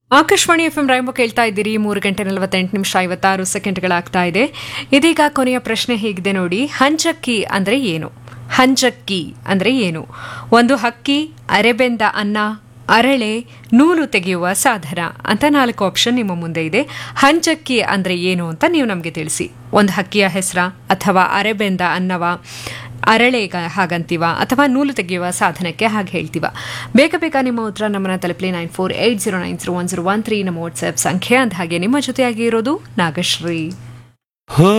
Akashvani F M ರಾಯಂಬ ಕೇಳ್ತಾ ಇದ್ದೀರಿ ಮೂರು ಗಂಟೆ ನಲವತ್ತೆಂಟು ನಿಮಿಷ ಐವತ್ತಾರು ಸೆಕೆಂಡ್ಗಳಾಗ್ತಾ ಇದೆ ಇದೀಗ ಕೊನೆಯ ಪ್ರಶ್ನೆ ಹೇಗಿದೆ ನೋಡಿ ಹಂಚಕ್ಕಿ ಅಂದ್ರೆ ಏನು ಹಂಚಕ್ಕಿ ಅಂದ್ರೆ ಏನು ಒಂದು ಹಕ್ಕಿ ಅರೆಬೆಂದ ಅನ್ನ ಅರಳೆ ನೂಲು ತೆಗೆಯುವ ಸಾಧನ ಅಂತ ನಾಲ್ಕು ಆಪ್ಷನ್ ನಿಮ್ಮ ಮುಂದೆ ಇದೆ ಹಂಚಕ್ಕಿ ಅಂದ್ರೆ ಏನು ಅಂತ ನೀವು ನಮಗೆ ತಿಳಿಸಿ ಒಂದು ಹಕ್ಕಿಯ ಹೆಸರ ಅಥವಾ ಅರೆಬೆಂದ ಅನ್ನವ ಅರಳೆಗ ಹಾಗಂತೀವ ಅಥವಾ ನೂಲು ತೆಗೆಯುವ ಸಾಧನಕ್ಕೆ ಹಾಗೆ ಹೇಳ್ತೀವ ಬೇಗ ಬೇಗ ನಿಮ್ಮ ಉತ್ತರ ನಮ್ಮನ್ನ ತಲುಪಲಿ nine four eight zero nine zero one zero one three ನಮ್ಮ ವಾಟ್ಸ್ಆಪ್ ಸಂಖ್ಯೆ ಅಂದ ಹಾಗೆ ನಿಮ್ಮ ಜೊತೆಯಾಗಿ ಇರೋದು ನಾಗಶ್ರೀ